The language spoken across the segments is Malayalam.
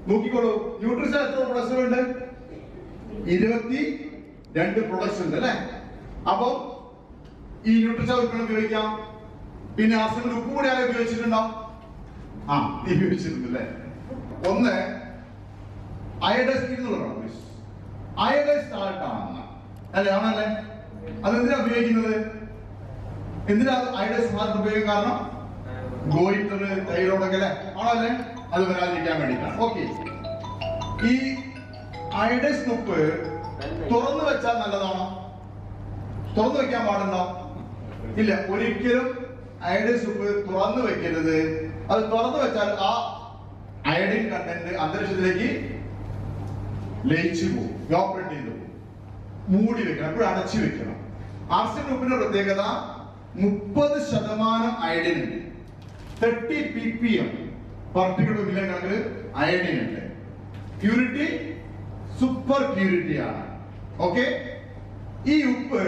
നോക്കിക്കോളൂ ന്യൂട്രിഷൻ എത്ര പ്രൊഡക്ട്സ് ഉണ്ട് ഇരുപത്തി രണ്ട് പ്രൊഡക്ട്സ് ഉണ്ട് അല്ലെ അപ്പൊ ഈ ന്യൂട്രിഷൻ ഉൽപ്പന്നം ഉപയോഗിക്കാം പിന്നെ ആസിഡ് ഉപ്പ് കൂടി ആരെ ഉപയോഗിച്ചിട്ടുണ്ടോ ആ നീ ഉപയോഗിച്ചിട്ടുണ്ട് അല്ലേ ഒന്ന് അയഡൈസ് എന്നുള്ളതാണ് മിസ് അയഡൈസ് സാൾട്ട് ആണ് അല്ലേ ആണല്ലേ അതെന്തിനാ ഉപയോഗിക്കുന്നത് എന്തിനാ അയഡൈസ് സാൾട്ട് ഉപയോഗിക്കാൻ കാരണം ഗോയിറ്റർ തൈറോയിഡൊക്കെ അല്ലേ ആണല്ലേ അത് വരാതിരിക്കാൻ വേണ്ടിയിട്ടാണ് ഓക്കെ ഈ അയഡൈസ് ഉപ്പ് തുറന്നു വെച്ചാൽ നല്ലതാണോ തുറന്നു വെക്കാൻ പാടുണ്ടോ ഇല്ല ഒരിക്കലും അയഡൈസ് ഉപ്പ് തുറന്നു വെക്കരുത് അത് തുറന്നു വെച്ചാൽ ആ അയഡിൻ കണ്ടന്റ് അന്തരീക്ഷത്തിലേക്ക് ലയിച്ചു പോകും ഓപ്പറേറ്റ് ചെയ്തു പോകും മൂടി വെക്കണം എപ്പോഴും അടച്ചു വെക്കണം ആർസിൻ ഉപ്പിന്റെ പ്രത്യേകത മുപ്പത് ശതമാനം അയഡിൻ ഉണ്ട് thirty P P M particular million കണക്കിൽ അയഡിൻ ഉണ്ട് പ്യൂരിറ്റി സൂപ്പർ പ്യൂരിറ്റി ആണ് ഓക്കെ ഈ ഉപ്പ്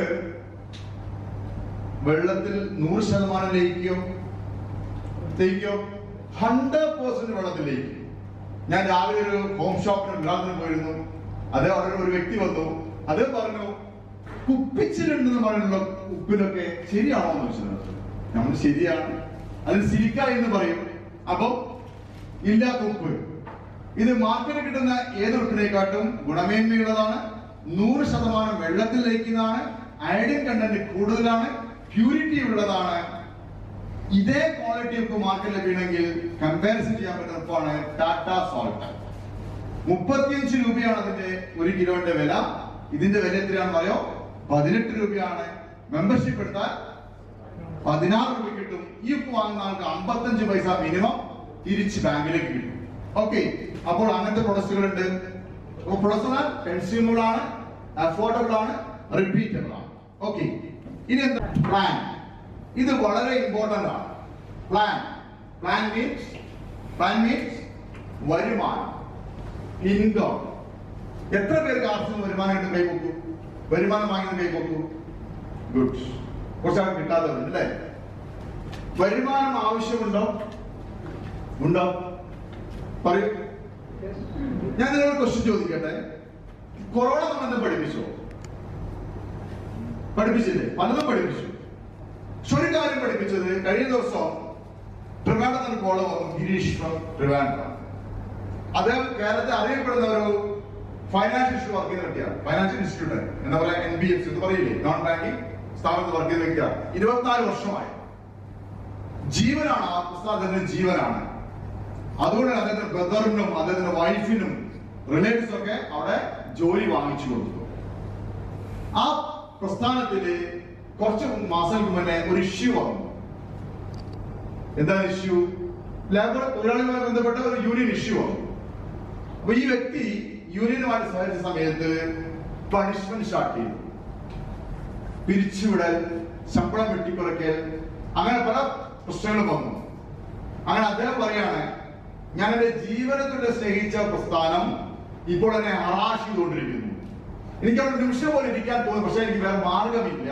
വെള്ളത്തിൽ നൂറ് ശതമാനം ലയിക്കോ ലയിക്കോ ഹൺഡ്രഡ് പെർസെന്റ് വെള്ളത്തിൽ ലയിക്കും ഞാൻ രാവിലെ ഒരു ഹോം ഷോപ്പിന് ഉദ്ഘാടനം പോയിരുന്നു അതേ അവിടെ ഒരു വ്യക്തി വന്നു അത് പറഞ്ഞു കുപ്പിച്ചിലുണ്ടെന്ന് പറയുന്ന ഉപ്പിലൊക്കെ ശരിയാണോ എന്ന് ചോദിച്ചത് നമ്മൾ ശരിയാണ് അത് സിലിക്ക എന്ന് പറയും അപ്പൊ ഇല്ലാത്ത ഉപ്പ് ഇത് മാർക്കറ്റിൽ കിട്ടുന്ന ഏത് ഉപ്പിനെക്കാട്ടും ഗുണമേന്മയുള്ളതാണ് നൂറ് ശതമാനം വെള്ളത്തിൽ ലയിക്കുന്നതാണ് അയഡിൻ കണ്ടന്റ് കൂടുതലാണ് പ്യൂരിറ്റി ഉള്ളതാണ് ഇതേ ക്വാളിറ്റി ഉപ്പ് മാർക്കറ്റിൽ ലഭ്യമാണെങ്കിൽ കമ്പാരിസൺ ചെയ്യാൻ പറ്റുന്ന ഉപ്പാണ് ടാറ്റ സോൾട്ട് മുപ്പത്തിയഞ്ച് രൂപയാണ് അതിന്റെ ഒരു കിലോന്റെ വില ഇതിന്റെ വില എത്രയാണെന്ന് അറിയോ പതിനെട്ട് രൂപയാണ് മെമ്പർഷിപ്പ് എടുത്താൽ പതിനാറ് രൂപ കിട്ടും ഈ ഉപ്പ് വാങ്ങുന്ന ആൾക്ക് അമ്പത്തഞ്ച് പൈസ മിനിമം തിരിച്ച് ബാങ്കിലേക്ക് കിട്ടും ഓക്കെ അപ്പോൾ അങ്ങനത്തെ പ്രൊഡക്റ്റുകൾ ഉണ്ട് പ്രൊഡക്ട്സ് കൺസ്യൂമബിൾ ആണ് അഫോർഡബിൾ ആണ് റിപ്പീറ്റബിൾ ആണ് ഓക്കെ ഇനി എന്താ പ്ലാൻ ഇത് വളരെ ഇമ്പോർട്ടന്റ് ആണ് plan plan means plan means വരുമാനം ഇൻകം എത്ര പേർക്ക് ആർസിന് വരുമാനം കിട്ടും കൈ പൊക്കൂ വരുമാനം വാങ്ങുന്ന കൈ പൊക്കൂ ഗുഡ് കുറച്ചാൾ കിട്ടാത്തവരുണ്ട് അല്ലേ വരുമാനം ആവശ്യമുണ്ടോ ഉണ്ടോ പറയൂ ഞാൻ നിങ്ങളോട് ക്വസ്റ്റ്യൻ ചോദിക്കട്ടെ കൊറോണ നമ്മളെന്താ പഠിപ്പിച്ചോ പഠിപ്പിച്ചില്ലേ പലതും പഠിപ്പിച്ചു പക്ഷെ ഒരു കാര്യം പഠിപ്പിച്ചത് കഴിഞ്ഞ ദിവസം ട്രിവാൻഡ്രത്തിന് കോള് വന്നു ഗിരീഷ് ഫ്രം ട്രിവാൻഡ്രം അദ്ദേഹം കേരളത്തിൽ അറിയപ്പെടുന്ന ഒരു ഫൈനാൻഷ്യൽ ഇൻസ്റ്റിറ്റ്യൂട്ട് വർക്ക് ചെയ്യുന്ന വ്യക്തിയാണ് ഫൈനാൻഷ്യൽ ഇൻസ്റ്റിറ്റ്യൂട്ട് എന്താ പറയുക എൻ ബി എഫ് സി എന്ന് പറയില്ലേ നോൺ ബാങ്കിങ് സ്ഥാപനത്തിൽ വർക്ക് ചെയ്യുന്ന വ്യക്തിയാണ് ഇരുപത്തിനാല് വർഷമായി ജീവനാണ് ആ പുസ്തകത്തിന്റെ ജീവനാണ് അതുകൊണ്ട് അദ്ദേഹത്തിന്റെ ബ്രദറിനും അദ്ദേഹത്തിന്റെ വൈഫിനും റിലേറ്റീവ്സ് ഒക്കെ അവിടെ ജോലി വാങ്ങിച്ചു കൊടുത്തു ആ പ്രസ്ഥാനത്തില് കുറച്ച് മാസങ്ങൾക്ക് മുന്നേ ഒരു ഇഷ്യൂ വന്നു എന്താണ് ഇഷ്യൂ ലേബർ തൊഴിലാളികളുമായി ബന്ധപ്പെട്ട ഒരു യൂണിയൻ ഇഷ്യൂ വന്നു അപ്പൊ ഈ വ്യക്തി യൂണിയനുമായിട്ട് സഹകരിച്ച സമയത്ത് പണിഷ്മെന്റ് സ്റ്റാർട്ട് ചെയ്തു പിരിച്ചുവിടൽ ശമ്പളം വെട്ടിക്കുറയ്ക്കൽ അങ്ങനെ പല പ്രശ്നങ്ങളും വന്നു അങ്ങനെ അദ്ദേഹം പറയാണ് ഞാൻ എന്റെ ജീവനത്തിന്റെ സ്നേഹിച്ച പ്രസ്ഥാനം ഇപ്പോൾ എന്നെ ഹറാഷ് ചെയ്തുകൊണ്ടിരിക്കുന്നു എനിക്ക് അവിടെ ഒരു നിമിഷം പോലും ഇരിക്കാൻ തോന്നുന്നു പക്ഷെ എനിക്ക് വേറെ മാർഗമില്ല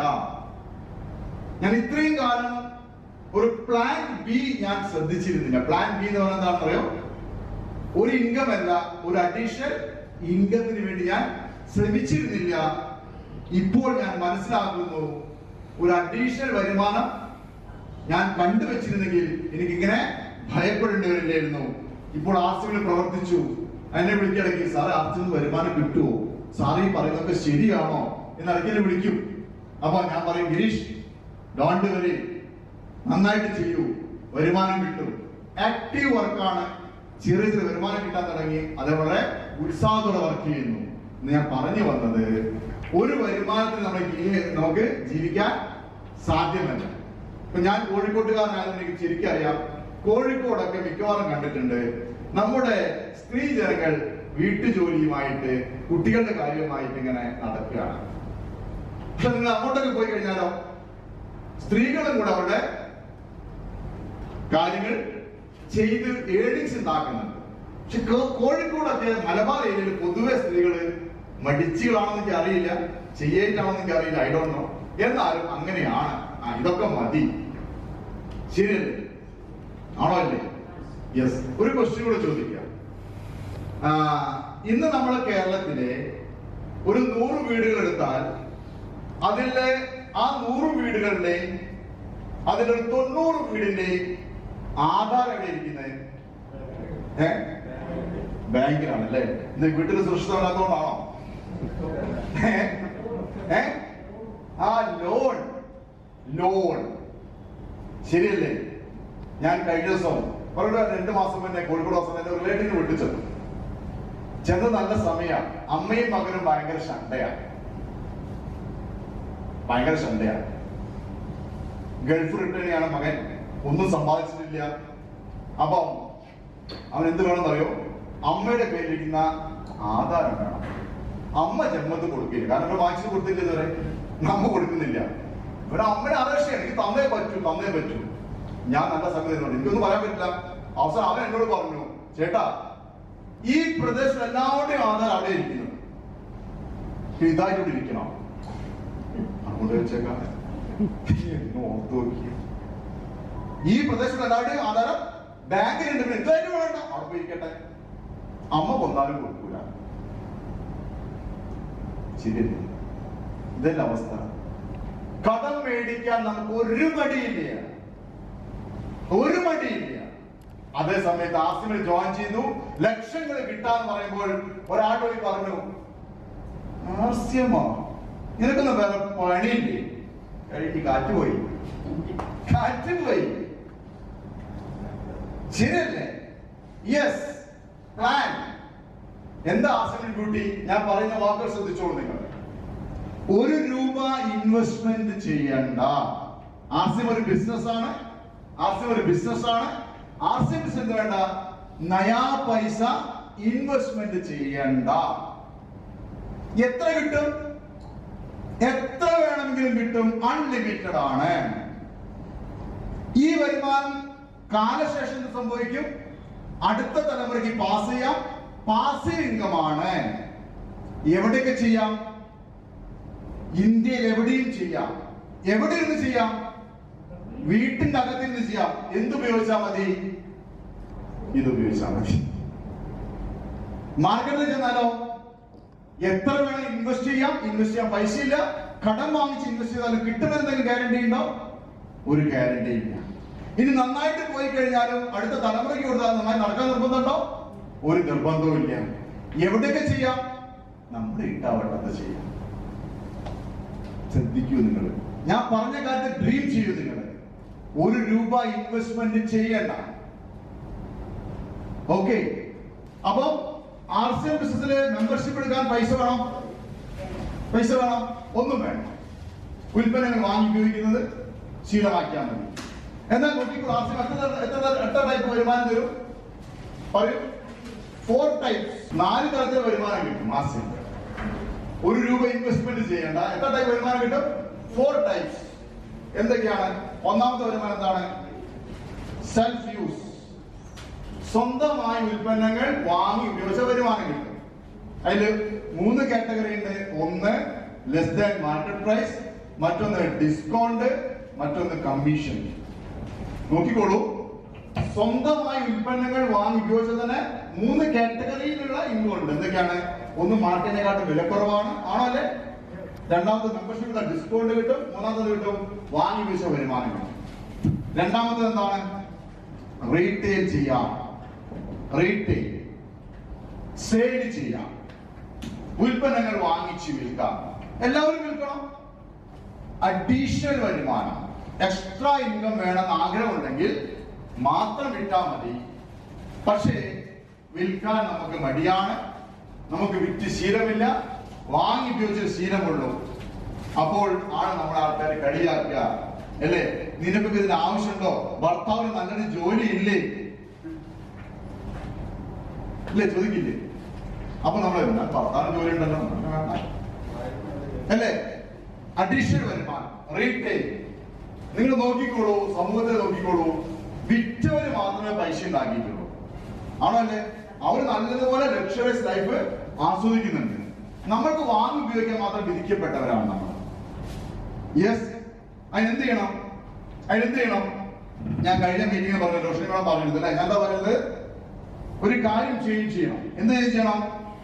ഞാൻ ഇത്രയും കാലം ഒരു പ്ലാൻ ബി ഞാൻ ശ്രദ്ധിച്ചിരുന്നില്ല പ്ലാൻ ബി എന്ന് പറഞ്ഞാൽ എന്താണെന്ന് അറിയോ ഒരു ഇൻകം അല്ല ഒരു അഡീഷണൽ ഇൻകത്തിന് വേണ്ടി ഞാൻ ശ്രമിച്ചിരുന്നില്ല ഇപ്പോൾ ഞാൻ മനസ്സിലാക്കുന്നു ഒരു അഡീഷണൽ വരുമാനം ഞാൻ കണ്ടുവച്ചിരുന്നെങ്കിൽ എനിക്കിങ്ങനെ ഭയപ്പെടേണ്ടി വരില്ലായിരുന്നു ഇപ്പോൾ ആർസികൾ പ്രവർത്തിച്ചു എന്നെ വിളിക്കിടയ്ക്ക് സാറേ ആർസിൽ നിന്ന് വരുമാനം കിട്ടുമോ സാറ് ഈ പറയുന്നതൊക്കെ ശരിയാണോ എന്ന് ഇടയ്ക്കിൽ വിളിക്കും അപ്പൊ ഞാൻ പറയും ഗിരീഷ് ഡോണ്ട് വരി നന്നായിട്ട് ചെയ്യൂ വരുമാനം കിട്ടും ആക്റ്റീവ് വർക്കാണ് ചെറിയ ചെറിയ വരുമാനം കിട്ടാൻ തുടങ്ങി അതേപോലെ ഉത്സാഹത്തോടെ വർക്ക് ചെയ്യുന്നു എന്ന് ഞാൻ പറഞ്ഞു വന്നത് ഒരു വരുമാനത്തിൽ നമ്മൾ ഈ- നമുക്ക് ജീവിക്കാൻ സാധ്യമല്ല ഇപ്പൊ ഞാൻ കോഴിക്കോട്ടുകാരനായതുകൊണ്ട് എനിക്ക് ശരിക്കും അറിയാം കോഴിക്കോടൊക്കെ മിക്കവാറും കണ്ടിട്ടുണ്ട് നമ്മുടെ സ്ത്രീ ജനങ്ങൾ വീട്ടുജോലിയുമായിട്ട് കുട്ടികളുടെ കാര്യവുമായിട്ട് ഇങ്ങനെ നടക്കുകയാണ് പക്ഷെ നിങ്ങൾ അങ്ങോട്ടൊക്കെ പോയി കഴിഞ്ഞാലോ സ്ത്രീകളും കൂടെ അവരുടെ കാര്യങ്ങൾ ചെയ്ത് ഏണിങ്സ് ഉണ്ടാക്കുന്നുണ്ട് പക്ഷെ കോ- കോഴിക്കോടൊക്കെ മലബാർ ഏരിയയിൽ പൊതുവെ സ്ത്രീകള് മടിച്ചുകളാണെന്ന് എനിക്ക് അറിയില്ല ചെയ്യായിട്ടാണെന്ന് എനിക്ക് അറിയില്ല ഐ ഡോണ്ട് നോ എന്നാലും അങ്ങനെയാണ് ആ ഇതൊക്കെ മതി ശരിയല്ലേ ആണോ അല്ലേ യെസ് ഒരു ക്വസ്റ്റ്യൻ കൂടെ ചോദിക്കാം ആ, ഇന്ന് നമ്മൾ കേരളത്തിലെ ഒരു നൂറ് വീടുകൾ എടുത്താൽ അതിലെ ആ നൂറ് വീടുകളുടെ അതിലൊരു തൊണ്ണൂറ് വീടിന്റെ ആധാരം എവിടെ ഇരിക്കുന്നത് ഏ ബാങ്കിലാണ് അല്ലേ ഇന്ന് വീട്ടിൽ സുരക്ഷിതമല്ലാത്തതുകൊണ്ടാണോ ഏ? ഏ? ആ ലോൺ ലോൺ ശരിയല്ലേ ഞാൻ കഴിഞ്ഞ ദിവസം ഒരു രണ്ട് മാസം മുന്നേ കോഴിക്കോട് ദിവസം എന്റെ റിലേറ്റീവിന് വീട്ടിൽ ചെന്നു ചെന്ന് നല്ല സമയമാണ് അമ്മയും മകനും ഭയങ്കര ശണ്ടയാണ് ഭയങ്കര ശണ്ടയാണ് ഗൾഫ് റിട്ടേണിയാണ് മകൻ ഒന്നും സമ്പാദിച്ചിട്ടില്ല അപ്പൊ അവൻ എന്ത് വേണമെന്ന് അറിയോ അമ്മയുടെ പേരിലിരിക്കുന്ന ആധാരം വേണം അമ്മ ജന്മത്ത് കൊടുക്കില്ല കാരണം ഇവിടെ വാങ്ങിച്ചു കൊടുത്തില്ല ഇതുവരെ നമ്മ കൊടുക്കുന്നില്ല ഇവിടെ അമ്മയുടെ ആവേശമാണ് എനിക്ക് തന്നേ പറ്റൂ തന്നേ പറ്റൂ ഞാൻ നല്ല സംഗതിയുണ്ട് എനിക്കൊന്നും പറയാൻ പറ്റില്ല അവസാനം അവൻ എന്നോട് പറഞ്ഞു ചേട്ടാ ഈ പ്രദേശം എല്ലാവരുടെയും ആധാരം അവിടെ ഇരിക്കുന്നത് ഇതായിട്ട് ഇരിക്കണം അങ്ങോട്ട് വെച്ചേക്കാം എന്ന് ഓർത്ത് നോക്കി ഈ പ്രദേശത്ത് എല്ലാവരുടെയും ആധാരം ബാങ്കിലുണ്ട് പിന്നെ എന്തായാലും വേണ്ട അവിടെ പോയി ഇരിക്കട്ടെ അമ്മ കൊന്നാലും കൊടുക്കൂല ശരിയല്ലേ ഇതല്ല അവസ്ഥ കടം മേടിക്കാൻ നമുക്ക് ഒരു മടിയില്ല ഒരു മടിയില്ല അതേ സമയത്ത് ആസിമിൽ ജോയിൻ ചെയ്തു ലക്ഷങ്ങൾ കിട്ടാന്ന് പറയുമ്പോൾ ഒരാൾ പോയി പറഞ്ഞു ആസ്യമോ നിനക്കൊന്നും വേറെ പണിയില്ലേ കഴിഞ്ഞ് കാറ്റ് പോയി കാറ്റ് പോയി ശരിയല്ലേ യെസ് പ്ലാൻ എന്താ ആസിമിൽ ബ്യൂട്ടി ഞാൻ പറയുന്ന വാക്കുകൾ ശ്രദ്ധിച്ചോളൂ നിങ്ങൾ ഒരു രൂപ ഇൻവെസ്റ്റ്മെന്റ് ചെയ്യണ്ട ആസിം ഒരു ബിസിനസ് ആണ് ആസിം ഒരു ബിസിനസ് ആണ് ആസിം ബിസിനസ് വേണ്ട നയാ പൈസ ഇൻവെസ്റ്റ്മെന്റ് ചെയ്യണ്ട എത്ര കിട്ടും എത്ര വേണമെങ്കിലും കിട്ടും അൺലിമിറ്റഡ് ആണ് ഈ വരുമാനം കാലശേഷം എന്ത് സംഭവിക്കും അടുത്ത തലമുറയ്ക്ക് പാസ് ചെയ്യാം പാസീവ് ഇൻകം ആണ് എവിടെയൊക്കെ ചെയ്യാം ഇന്ത്യയിൽ എവിടെയും ചെയ്യാം എവിടെ ഇരുന്ന് ചെയ്യാം വീട്ടിന്റെ അകത്തിരുന്ന് ചെയ്യാം എന്തുപയോഗിച്ചാൽ മതി ഇത് ഉപയോഗിച്ചാൽ മതി മാർക്കറ്റിൽ ചെന്നാലോ എത്ര വേണം ഇൻവെസ്റ്റ് ചെയ്യാം ഇൻവെസ്റ്റ് ചെയ്യാൻ പൈസ ഇല്ല കടം വാങ്ങിച്ച് ഇൻവെസ്റ്റ് ചെയ്താലും കിട്ടുമെന്തെങ്കിലും ഗ്യാരണ്ടി ഉണ്ടോ ഒരു ഗ്യാരണ്ടി ഇല്ല ഇനി നന്നായിട്ട് പോയി കഴിഞ്ഞാലും അടുത്ത തലമുറയ്ക്ക് കൊടുത്താൽ നന്നായി നടക്കാൻ നിർബന്ധമുണ്ടോ ഒരു നിർബന്ധവും ഇല്ല എവിടെയൊക്കെ ചെയ്യാം നമ്മുടെ ഇട്ടാവട്ടത്ത് ചെയ്യാം ശ്രദ്ധിക്കൂ നിങ്ങൾ ഞാൻ പറഞ്ഞ കാര്യത്തിൽ ഡ്രീം ചെയ്യൂ നിങ്ങൾ ഒരു രൂപ ഇൻവെസ്റ്റ്മെന്റ് ചെയ്യണ്ട ഓക്കെ അപ്പൊ ആർ സി എം ബിസിനസ്സിൽ മെമ്പർഷിപ്പ് എടുക്കാൻ പൈസ വേണം പൈസ വേണം ഒന്നും വേണം ഉൽപ്പന്നങ്ങൾ വാങ്ങി ഉപയോഗിക്കുന്നത് ശീലമാക്കിയാൽ മതി എന്നാൽ നോക്കിക്കോ ആർ സി എം എത്ര തര- എത്ര തര- എത്ര ടൈപ്പ് വരുമാനം തരും പറയൂ ഫോർ ടൈപ്സ് നാല് തരത്തിൽ വരുമാനം കിട്ടും ആർ സി എം ഒരു രൂപ ഇൻവെസ്റ്റ്മെന്റ് ചെയ്യേണ്ട എത്ര ടൈപ്പ് വരുമാനം കിട്ടും ഫോർ ടൈപ്സ് എന്തൊക്കെയാണ് ഒന്നാമത്തെ വരുമാനം എന്താണ് സെൽഫ് യൂസ് സ്വന്തമായി ഉൽപ്പന്നങ്ങൾ വാങ്ങി ഉപയോഗിച്ച വരുമാനം കിട്ടും അതിൽ മൂന്ന് കാറ്റഗറി ഉണ്ട് ഒന്ന് ലെസ് ദാൻ മാർക്കറ്റ് പ്രൈസ് മറ്റൊന്ന് ഡിസ്കൗണ്ട് മറ്റൊന്ന് കമ്മീഷൻ നോക്കിക്കോളൂ സ്വന്തമായി ഉൽപ്പന്നങ്ങൾ വാങ്ങി ഉപയോഗിച്ചതിന് മൂന്ന് കാറ്റഗറിയിലുള്ള ഇൻകം ഉണ്ട് എന്തൊക്കെയാണ് ഒന്ന് മാർക്കറ്റിനെക്കാട്ടും വിലക്കുറവാണ് ആണോ അല്ലേ രണ്ടാമത്തെ മെമ്പർഷിപ്പ് ഡിസ്കൗണ്ട് കിട്ടും മൂന്നാമത് കിട്ടും വാങ്ങി ഉപയോഗിച്ച വരുമാനം കിട്ടും രണ്ടാമത്തത് എന്താണ് റീറ്റെയിൽ ചെയ്യാം റീറ്റെയിൽ സെയിൽ ചെയ്യാം ഉൽപ്പന്നങ്ങൾ വാങ്ങിച്ച് വിൽക്കാം എല്ലാവരും വിൽക്കണം അഡീഷണൽ വരുമാനം എക്സ്ട്രാ ഇൻകം വേണമെന്ന് ആഗ്രഹമുണ്ടെങ്കിൽ മാത്രം വിട്ടാൽ മതി പക്ഷേ വിൽക്കാൻ നമുക്ക് മടിയാണ് നമുക്ക് വിറ്റ് ശീലമില്ല വാങ്ങി ഉപയോഗിച്ച് ശീലമുള്ളൂ അപ്പോൾ ആണ് നമ്മുടെ ആൾക്കാരെ കളിയാക്കുക അല്ലേ നിനക്കൊക്കെ ഇതിന് ആവശ്യമുണ്ടോ ഭർത്താവിന് നല്ലൊരു ജോലി ഇല്ലേ അല്ലേ ചോദിക്കില്ലേ അപ്പൊ നമ്മൾ എന്നാൽ ഭർത്താവിന് ജോലി ഉണ്ടല്ലോ നമുക്ക് വേണ്ട. അല്ലേ അഡീഷണൽ വരുമാനം റീറ്റെയിൽ നിങ്ങൾ നോക്കിക്കോളൂ സമൂഹത്തെ നോക്കിക്കോളൂ വിറ്റവര് മാത്രമേ പൈസ ഉണ്ടാക്കിയിട്ടുള്ളൂ ആണോ അല്ലേ അവർ നല്ലതുപോലെ ലക്ഷറീസ് ലൈഫ് ആസ്വദിക്കുന്നുണ്ട് നമ്മൾക്ക് വാങ്ങി ഉപയോഗിക്കാൻ മാത്രം വിധിക്കപ്പെട്ടവരാണ് നമ്മൾ യെസ് അതിനെന്ത് ചെയ്യണം അതിനെന്ത് ചെയ്യണം ഞാൻ കഴിഞ്ഞ മീറ്റിംഗ് പറഞ്ഞു റോഷനി മേഡം പറഞ്ഞിരുന്നു അല്ലേ ഞാൻ എന്താ പറയുന്നത് ഒരു കാര്യം ചേഞ്ച് ചെയ്യണം എന്ത് ചേഞ്ച് ചെയ്യണം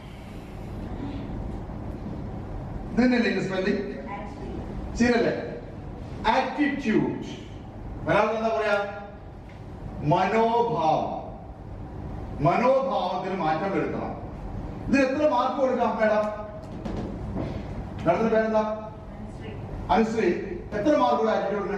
ഇതന്നെയല്ലേ സ്പെല്ലിംഗ് ശരിയല്ലേ ആറ്റിറ്റ്യൂഡ് മലയാളത്തിൽ എന്താ പറയാ മനോഭാവം മനോഭാവത്തിൽ മാറ്റം വരുത്തണം ഇത് എത്ര മാർക്ക് കൊടുക്കാം മേഡം മേഡത്തിന്റെ പേരെന്താ അനുശ്രീ എത്ര മാർക്ക് കൂടെ ആറ്റിറ്റ്യൂഡിന്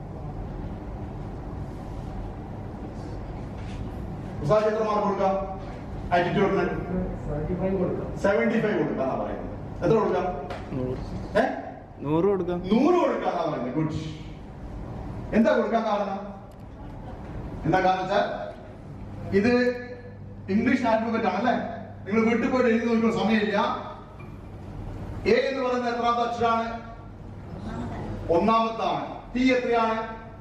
ഉസാജ് എത്ര മാർക്ക് കൊടുക്കാം ആറ്റിറ്റ്യൂഡിന് സെവന്റി ഫൈവ് കൊടുക്കാന്നാ പറയുന്നത് എത്ര കൊടുക്കാം ഏ നൂറ് കൊടുക്കാം നൂറ് കൊടുക്കാന്നാ പറയുന്നത് ഗുഡ് എന്താ കൊടുക്കാൻ കാരണം എന്താ കാരണം വെച്ചാൽ ഇത് ഇംഗ്ലീഷ് ആൽഫബറ്റ് ആണല്ലേ നിങ്ങൾ വീട്ടിൽ പോയിട്ട് എഴുതി നോക്കുന്ന സമയമില്ല എ എന്ന് പറയുന്നത് എത്രാമത്തെ അക്ഷരമാണ് ഒന്നാമത്താണ് ടി എത്രയാണ്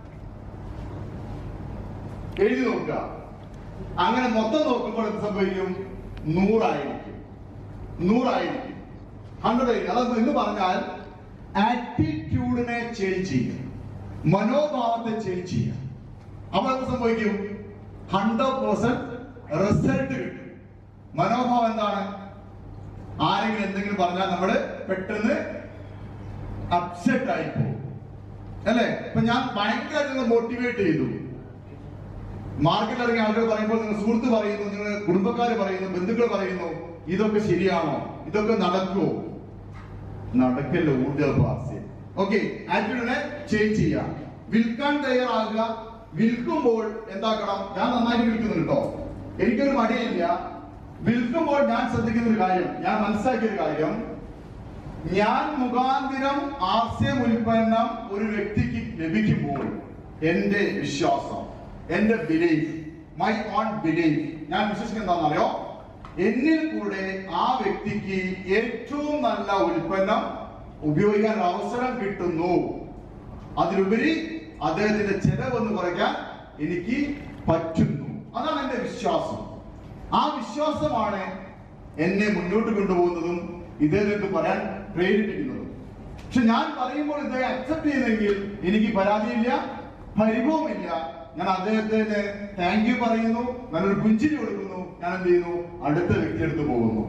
എഴുതി നോക്കുക അങ്ങനെ മൊത്തം നോക്കുമ്പോൾ എന്ത് സംഭവിക്കും നൂറായിരിക്കും നൂറായിരിക്കും ഹൺഡ്രഡ് ആയിരിക്കും അതെന്ത് എന്ന് പറഞ്ഞാൽ ആറ്റിറ്റ്യൂഡിനെ ചേഞ്ച് ചെയ്യുക മനോഭാവത്തെ ചേഞ്ച് ചെയ്യുക അപ്പൊ എന്ത് സംഭവിക്കും ഹൺഡ്രഡ് പേഴ്സെന്റ് റിസൾട്ട് കിട്ടും മനോഭാവം എന്താണ് ആരെങ്കിലും എന്തെങ്കിലും പറഞ്ഞാൽ നമ്മള് പെട്ടെന്ന് അപ്സെറ്റ് ആയി പോകും അല്ലേ ഇപ്പൊ ഞാൻ ഭയങ്കരമായിട്ട് മോട്ടിവേറ്റ് ചെയ്തു മാർക്കറ്റിൽ ഇറങ്ങിയ ആളുകൾ പറയുമ്പോൾ നിങ്ങൾ സുഹൃത്ത് പറയുന്നു നിങ്ങൾ കുടുംബക്കാർ പറയുന്നു ബന്ധുക്കൾ പറയുന്നു ഇതൊക്കെ ശരിയാണോ ഇതൊക്കെ നടക്കുമോ നടക്കല്ല ഊർജോപാസ്യം ഓക്കെ ആറ്റിറ്റ്യൂഡിനെ ചേഞ്ച് ചെയ്യുക വിൽക്കാൻ തയ്യാറാകുക വിൽക്കുമ്പോൾ എന്താക്കണം ഞാൻ നന്നായിട്ട് വിൽക്കുന്നുണ്ട് കേട്ടോ എനിക്കൊരു മടിയില്ല വിൽക്കുമ്പോൾ ഞാൻ ശ്രദ്ധിക്കുന്ന ഒരു കാര്യം ഞാൻ മനസ്സിലാക്കിയ ഒരു കാര്യം ഞാൻ മുഖാന്തിരം ആസ്യം ഉൽപ്പന്നം ഒരു വ്യക്തിക്ക് ലഭിക്കുമ്പോൾ എന്റെ വിശ്വാസം എന്റെ ബിലീഫ് മൈ ഓൺ ബിലീഫ് ഞാൻ വിശ്വസിക്കുന്നത് എന്താണെന്നറിയോ എന്നിൽ കൂടെ ആ വ്യക്തിക്ക് ഏറ്റവും നല്ല ഉൽപ്പന്നം ഉപയോഗിക്കാൻ ഒരു അവസരം കിട്ടുന്നു അതിലുപരി അദ്ദേഹത്തിന്റെ ചെലവൊന്ന് കുറയ്ക്കാൻ എനിക്ക് പറ്റുന്നു അതാണ് എന്റെ വിശ്വാസം ആ വിശ്വാസമാണ് എന്നെ മുന്നോട്ട് കൊണ്ടുപോകുന്നതും ഇദ്ദേഹത്തെ പറയാൻ പ്രേരിപ്പിക്കുന്നതും പക്ഷെ ഞാൻ പറയുമ്പോൾ ഇദ്ദേഹം അക്സെപ്റ്റ് ചെയ്യുന്നെങ്കിൽ എനിക്ക് പരാതിയില്ല പരിഭവമില്ല ഞാൻ അദ്ദേഹത്തിന് താങ്ക് യു പറയുന്നു നല്ലൊരു പുഞ്ചിരി കൊടുക്കുന്നു ഞാൻ എന്ത് ചെയ്യുന്നു അടുത്ത വ്യക്തി എടുത്ത് പോകുന്നു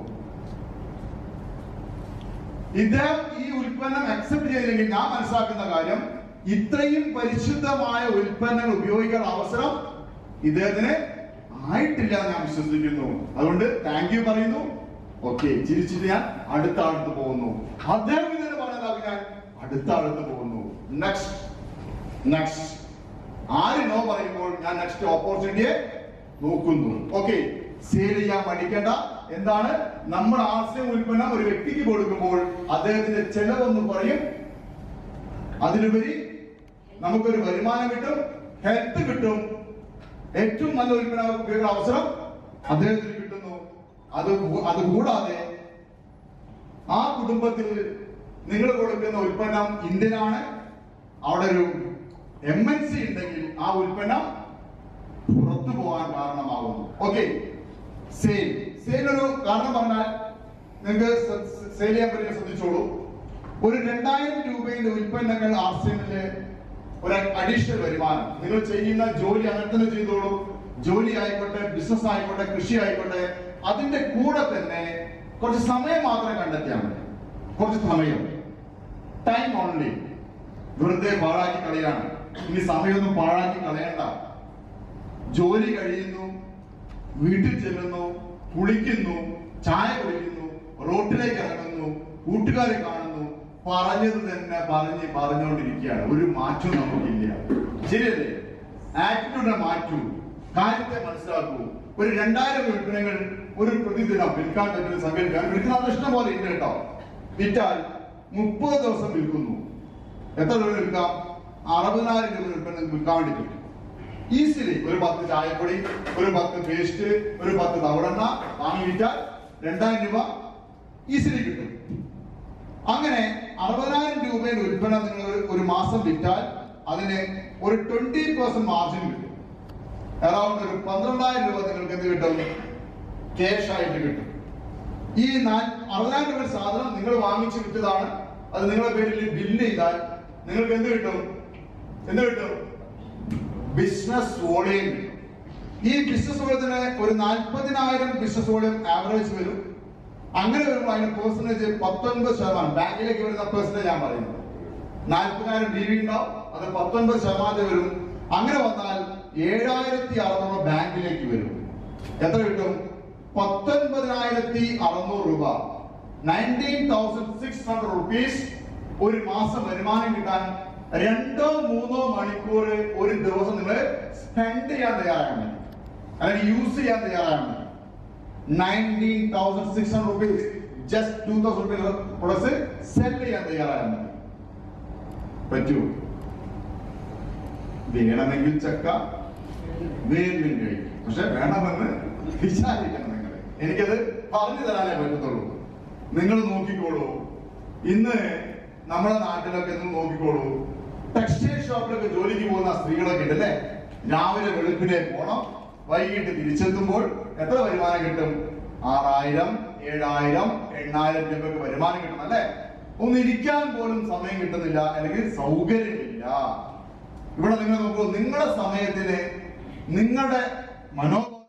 ഇദ്ദേഹം ഈ ഉൽപ്പന്നം അക്സെപ്റ്റ് ചെയ്തില്ലെങ്കിൽ ഞാൻ മനസ്സിലാക്കുന്ന കാര്യം ഇത്രയും പരിശുദ്ധമായ ഉൽപ്പന്നങ്ങൾ ഉപയോഗിക്കാൻ അവസരം ഇദ്ദേഹത്തിന് ആയിട്ടില്ല എന്ന് ഞാൻ വിശ്വസിക്കുന്നു അതുകൊണ്ട് താങ്ക് യു പറയുന്നു ഓക്കെ ചിരിച്ചിട്ട് ഞാൻ അടുത്ത ആളത്ത് പോകുന്നു അദ്ദേഹം ഇതിന് പറഞ്ഞതാ ഞാൻ അടുത്ത ആളത്ത് പോകുന്നു നെക്സ്റ്റ് നെക്സ്റ്റ് ആര് നോ പറയുമ്പോൾ ഞാൻ നെക്സ്റ്റ് ഓപ്പർച്യൂണിറ്റിയെ നോക്കുന്നു ഓക്കെ സെയിൽ ചെയ്യാൻ പഠിക്കേണ്ട എന്താണ് നമ്മൾ ആശയം ഉൽപ്പന്നം ഒരു വ്യക്തിക്ക് കൊടുക്കുമ്പോൾ അദ്ദേഹത്തിന്റെ ചെലവൊന്ന് പറയും അതിലുപരി നമുക്കൊരു വരുമാനം കിട്ടും ഹെൽത്ത് കിട്ടും ഏറ്റവും നല്ല ഉൽപ്പന്നം ഉപയോഗിക്കുന്ന അവസരം അദ്ദേഹത്തിന് കിട്ടുന്നു അത് കൂ- അത് കൂടാതെ ആ കുടുംബത്തിൽ നിങ്ങൾ കൊടുക്കുന്ന ഉൽപ്പന്നം ഇന്ത്യനാണ് അവിടെ ഒരു എം എൻ സി ഉണ്ടെങ്കിൽ ആ ഉൽപ്പന്നം പുറത്തു പോകാൻ കാരണമാകുന്നു ഓക്കെ സെയിൽ സെയിൽ ഒരു കാരണം പറഞ്ഞാൽ നിങ്ങൾക്ക് സെയിൽ ചെയ്യാൻ പറ്റിയ ശ്രദ്ധിച്ചോളൂ ഒരു രണ്ടായിരം രൂപയുടെ ഉൽപ്പന്നങ്ങൾ ആർസിഎമ്മില് ഒരു അഡീഷണൽ വരുമാനം നിങ്ങൾ ചെയ്യുന്ന ജോലി അങ്ങനെ തന്നെ ചെയ്തോളൂ ജോലി ആയിക്കോട്ടെ ബിസിനസ് ആയിക്കോട്ടെ കൃഷി ആയിക്കോട്ടെ അതിന്റെ കൂടെ തന്നെ കുറച്ച് സമയം മാത്രം കണ്ടെത്തിയാൽ മതി കുറച്ച് സമയം ടൈം ഓൺലി വെറുതെ പാഴാക്കി കളയാണ് ഇനി സമയമൊന്നും പാഴാക്കി കളയണ്ട ജോലി കഴിയുന്നു വീട്ടിൽ ചെല്ലുന്നു കുളിക്കുന്നു ചായ കുടിക്കുന്നു റോട്ടിലേക്ക് ഇറങ്ങുന്നു കൂട്ടുകാരെ കാണുന്നു പറഞ്ഞത് തന്നെ പറഞ്ഞ് പറഞ്ഞുകൊണ്ടിരിക്കുകയാണ് ഒരു മാറ്റവും നമുക്കില്ല ശരിയല്ലേ ആറ്റിറ്റ്യൂഡിനെ മാറ്റൂ കാര്യത്തെ മനസ്സിലാക്കൂ ഒരു രണ്ടായിരം വിൽപ്പനകൾ ഒരു പ്രതിദിനം വിൽക്കാൻ പറ്റുന്ന സങ്കല്പിക്കാൻ വിൽക്കുന്ന ഇഷ്ടം പോലെ ഉണ്ട് കേട്ടോ വിറ്റാൽ മുപ്പത് ദിവസം വിൽക്കുന്നു എത്ര രൂപ വിൽക്കാം അറുപതിനായിരം രൂപ ഉൽപ്പന്നം വിൽക്കാൻ വേണ്ടി പറ്റും ഈസിലി ഒരു പത്ത് ചായപ്പൊടി ഒരു പത്ത് പേസ്റ്റ് ഒരു പത്ത് തവടെണ്ണ വാങ്ങി വിറ്റാൽ രണ്ടായിരം രൂപ ഈസിലി കിട്ടും അങ്ങനെ അറുപതിനായിരം രൂപയുടെ ഉൽപ്പന്നം നിങ്ങൾ ഒരു- ഒരു മാസം വിറ്റാൽ അതിന് ഒരു ട്വന്റി പെർസെന്റ് മാർജിൻ കിട്ടും അറൌണ്ട് ഒരു പന്ത്രണ്ടായിരം രൂപ നിങ്ങൾക്ക് എന്ത് കിട്ടും ക്യാഷ് ആയിട്ട് കിട്ടും ഈ നാ- അറുപതിനായിരം രൂപ സാധനം നിങ്ങൾ വാങ്ങിച്ച് വിറ്റതാണ് അത് നിങ്ങളുടെ പേരിൽ ബില്ല് ചെയ്താൽ നിങ്ങൾക്ക് എന്ത് കിട്ടും എന്ത് കിട്ടും ബിസിനസ് വോളിയം ഈ ബിസിനസ് വോളിയത്തിന് ഒരു നാൽപ്പതിനായിരം ബിസിനസ് വോളിയം ആവറേജ് വരും അങ്ങനെ വരുമ്പോൾ അതിന് പെർസെന്റേജ് പത്തൊൻപത് ശതമാനം ബാങ്കിലേക്ക് വരുന്ന പെർസെന്റേജ് ഞാൻ പറയുന്നത് നാൽപ്പതിനായിരം ഡി വി ഉണ്ടാവും അത് പത്തൊൻപത് ശതമാനം വരും അങ്ങനെ വന്നാൽ ഏഴായിരത്തി അറുന്നൂറ് ബാങ്കിലേക്ക് വരും എത്ര കിട്ടും പത്തൊൻപതിനായിരത്തി അറുന്നൂറ് രൂപ nineteen thousand six hundred rupees ഒരു മാസം വരുമാനം കിട്ടാൻ രണ്ടോ മൂന്നോ മണിക്കൂർ ഒരു ദിവസം നിങ്ങൾ സ്പെൻഡ് ചെയ്യാൻ തയ്യാറായാൽ മതി അല്ലെങ്കിൽ യൂസ് ചെയ്യാൻ തയ്യാറായാൽ മതി nineteen thousand six hundred rupees just two thousand rupees plus sell ചെയ്യാൻ തയ്യാറായാൽ മതി പറ്റൂ വേണമെങ്കിൽ ചക്ക വേരിലും കഴിക്കും പക്ഷെ വേണമെന്ന് വിചാരിക്കണം നിങ്ങൾ എനിക്കത് പറഞ്ഞു തരാനേ പറ്റത്തുള്ളൂ നിങ്ങൾ നോക്കിക്കോളൂ ഇന്ന് നമ്മുടെ നാട്ടിലൊക്കെ നിങ്ങൾ നോക്കിക്കോളൂ ടെക്സ്റ്റൈൽ ഷോപ്പിലൊക്കെ ജോലിക്ക് പോകുന്ന സ്ത്രീകളൊക്കെ ഉണ്ട് അല്ലേ രാവിലെ വെളുപ്പിനെ പോണം വൈകിട്ട് തിരിച്ചെത്തുമ്പോൾ എത്ര വരുമാനം കിട്ടും ആറായിരം ഏഴായിരം എണ്ണായിരം രൂപയ്ക്ക് വരുമാനം കിട്ടും അല്ലേ ഒന്ന് ഇരിക്കാൻ പോലും സമയം കിട്ടുന്നില്ല അല്ലെങ്കിൽ സൗകര്യമില്ല ഇവിടെ നിങ്ങൾ നോക്കൂ നിങ്ങളുടെ സമയത്തിന് നിങ്ങളുടെ മനോഭാവം